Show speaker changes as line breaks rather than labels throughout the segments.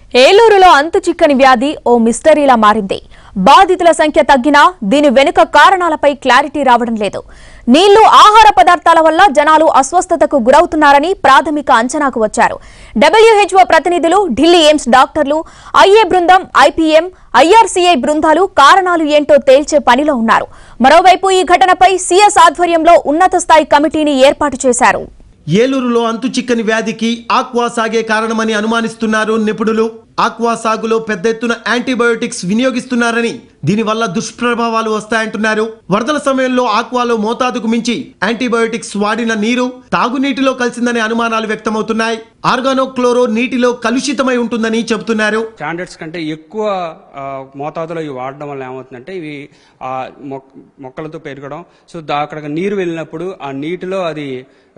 ఏలూరులో అంతు చిక్కని వ్యాధి ఓ మిస్టరీలా మారింది బాధితుల సంఖ్య తగ్గినా దీని వెనుక కారణాలపై క్లారిటీ రావడం లేదు నీళ్లు ఆహార పదార్థాల వల్ల జనాలు అస్వస్థతకు గురవుతున్నారని ప్రాథమిక అంచనాకు వచ్చారు డబ్ల్యూహెచ్ఓ ప్రతినిధులు ఢిల్లీ ఎయిమ్స్ డాక్టర్లు ఐఏ బృందం ఐపీఎం ఐఆర్సీఐ బృందాలు కారణాలు ఏంటో తేల్చే పనిలో ఉన్నారు మరోవైపు ఈ ఘటనపై సీఎస్ ఆధ్వర్యంలో ఉన్నత స్థాయి కమిటీని ఏర్పాటు చేశారు
ఏలూరులో అంతు చిక్కని వ్యాధికి ఆక్వా సాగే కారణమని అనుమానిస్తున్నారు నిపుణులు ఆక్వా సాగులో పెద్ద ఎత్తున యాంటీబయోటిక్స్ వినియోగిస్తున్నారని దీనివల్ల దుష్ప్రభావాలు వస్తాయంటున్నారు వరదల సమయంలో ఆక్వాలో మోతాదుకు మించి యాంటీబయోటిక్స్ వాడిన నీరు తాగునీటిలో కలిసిందనే అనుమానాలు వ్యక్తమవుతున్నాయి ఆర్గానో క్లోరో నీటిలో కలుషితమై ఉంటుందని చెబుతున్నారు
స్టాండర్డ్స్ కంటే ఎక్కువ ఆ, మోతాదులో ఇవి వాడడం వల్ల ఏమవుతుందంటే ఇవి ఆ మొక్- మొక్కలతో పెరగడం సో దా అక్కడ నీరు వెళ్ళినప్పుడు ఆ నీటిలో అది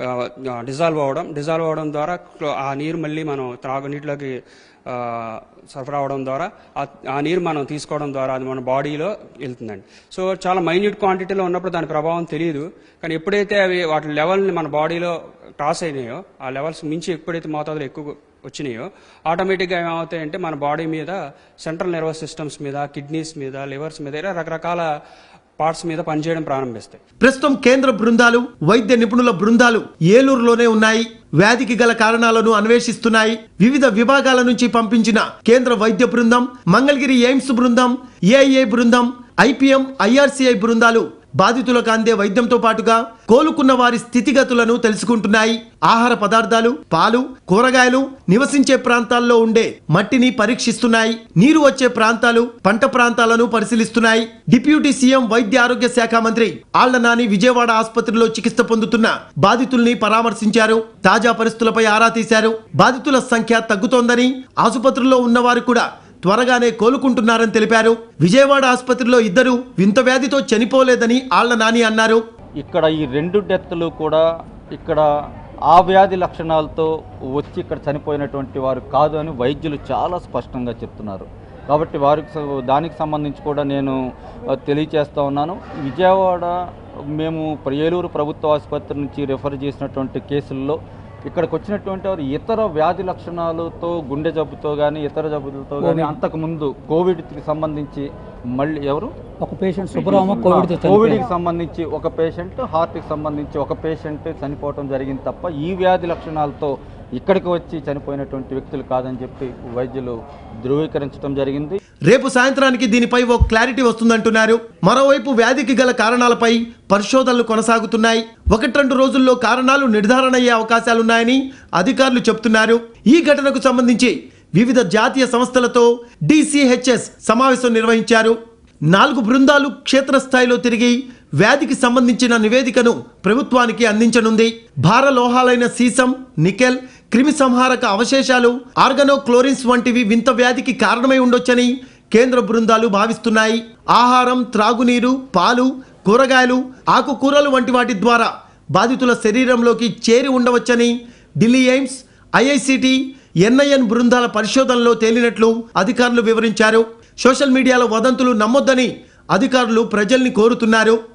డిజాల్వ్ అవ్వడం డిజాల్వ్ అవ్వడం ద్వారా క్లో- ఆ నీరు మళ్ళీ మనం త్రాగునీటిలోకి ఆ, సరఫరా అవడం ద్వారా ఆ- ఆ నీరు మనం తీసుకోవడం ద్వారా అది మన బాడీలో వెళ్తుందండి సో చాలా మైన్యూట్ క్వాంటిటీలో ఉన్నప్పుడు దాని ప్రభావం తెలియదు కానీ ఎప్పుడైతే అవి వాటి లెవెల్ని మన బాడీలో క్రాస్ అయినాయో ఆ లెవెల్స్ మించి ఎప్పుడైతే మోతాదులో ఎక్కువ వచ్చినాయో ఆటోమేటిక్గా ఏమవుతాయంటే మన బాడీ మీద సెంట్రల్ నర్వస్ సిస్టమ్స్ మీద కిడ్నీస్ మీద లివర్స్ మీద ఇలా రకరకాల పార్ట్స్ మీద పనిచేయడం ప్రారంభిస్తాయి
ప్రస్తుతం కేంద్ర బృందాలు వైద్య నిపుణుల బృందాలు ఏలూరులోనే ఉన్నాయి వ్యాధికి గల కారణాలను అన్వేషిస్తున్నాయి వివిధ విభాగాల నుంచి పంపించిన కేంద్ర వైద్య బృందం మంగళగిరి ఎయిమ్స్ బృందం ఏఐఏ బృందం ఐపీఎం ఐఆర్సీఐ బృందాలు బాధితులకు అందే వైద్యంతో పాటుగా కోలుకున్న వారి స్థితిగతులను తెలుసుకుంటున్నాయి ఆహార పదార్థాలు పాలు కూరగాయలు నివసించే ప్రాంతాల్లో ఉండే మట్టిని పరీక్షిస్తున్నాయి నీరు వచ్చే ప్రాంతాలు పంట ప్రాంతాలను పరిశీలిస్తున్నాయి డిప్యూటీ సీఎం వైద్య ఆరోగ్య శాఖ మంత్రి ఆళ్ల నాని విజయవాడ ఆసుపత్రిలో చికిత్స పొందుతున్న బాధితుల్ని పరామర్శించారు తాజా పరిస్థితులపై ఆరా తీశారు బాధితుల సంఖ్య తగ్గుతోందని ఆసుపత్రిలో ఉన్నవారు కూడా త్వరగానే కోలుకుంటున్నారని తెలిపారు విజయవాడ ఆసుపత్రిలో ఇద్దరు వింత వ్యాధితో చనిపోలేదని ఆళ్ల నాని అన్నారు
ఇక్కడ ఈ రెండు డెత్లు కూడా ఇక్కడ ఆ వ్యాధి లక్షణాలతో వచ్చి ఇక్కడ చనిపోయినటువంటి వారు కాదు అని వైద్యులు చాలా స్పష్టంగా చెప్తున్నారు కాబట్టి వారికి స- దానికి సంబంధించి కూడా నేను ఆ, తెలియచేస్తా ఉన్నాను విజయవాడ మేము ప్ర- ఏలూరు ప్రభుత్వ ఆసుపత్రి నుంచి రెఫర్ చేసినటువంటి కేసుల్లో ఇక్కడికి వచ్చినటువంటి వారు ఇతర వ్యాధి లక్షణాలతో గుండె జబ్బుతో కానీ ఇతర జబ్బులతో కానీ అంతకుముందు కోవిడ్కి సంబంధించి మళ్ళీ ఎవరు
ఒక పేషెంట్ సుబ్బరామ కోవిడ్తో
కోవిడ్కి
చనిపోయారు
సంబంధించి ఒక పేషెంట్ హార్ట్కి సంబంధించి ఒక పేషెంట్ చనిపోవటం జరిగింది తప్ప ఈ వ్యాధి లక్షణాలతో ఇక్కడికి వచ్చి చనిపోయినటువంటి వ్యక్తులు కాదని చెప్పి వైద్యులు ధృవీకరించడం జరిగింది
రేపు సాయంత్రానికి దీనిపై ఓ క్లారిటీ వస్తుందంటున్నారు మరోవైపు వ్యాధికి గల కారణాలపై పరిశోధనలు కొనసాగుతున్నాయి ఒకటి రెండు రోజుల్లో కారణాలు నిర్ధారణ అయ్యే అవకాశాలున్నాయని అధికారులు చెబుతున్నారు ఈ ఘటనకు సంబంధించి వివిధ జాతీయ సంస్థలతో డిసిహెచ్ఎస్ సమావేశం నిర్వహించారు నాలుగు బృందాలు క్షేత్రస్థాయిలో తిరిగి వ్యాధికి సంబంధించిన నివేదికను ప్రభుత్వానికి అందించనుంది భారలోహాలైన సీసం నికెల్ క్రిమి సంహారక అవశేషాలు ఆర్గనో క్లోరిన్స్ వంటివి వింత వ్యాధికి కారణమై ఉండొచ్చని కేంద్ర బృందాలు భావిస్తున్నాయి ఆహారం త్రాగునీరు పాలు కూరగాయలు ఆకుకూరలు వంటి వాటి ద్వారా బాధితుల శరీరంలోకి చేరి ఉండవచ్చని ఢిల్లీ ఎయిమ్స్ ఐఐసిటి ఎన్ఐఎన్ బృందాల పరిశోధనలో తేలినట్లు అధికారులు వివరించారు సోషల్ మీడియాలో వదంతులు నమ్మొద్దని అధికారులు ప్రజల్ని కోరుతున్నారు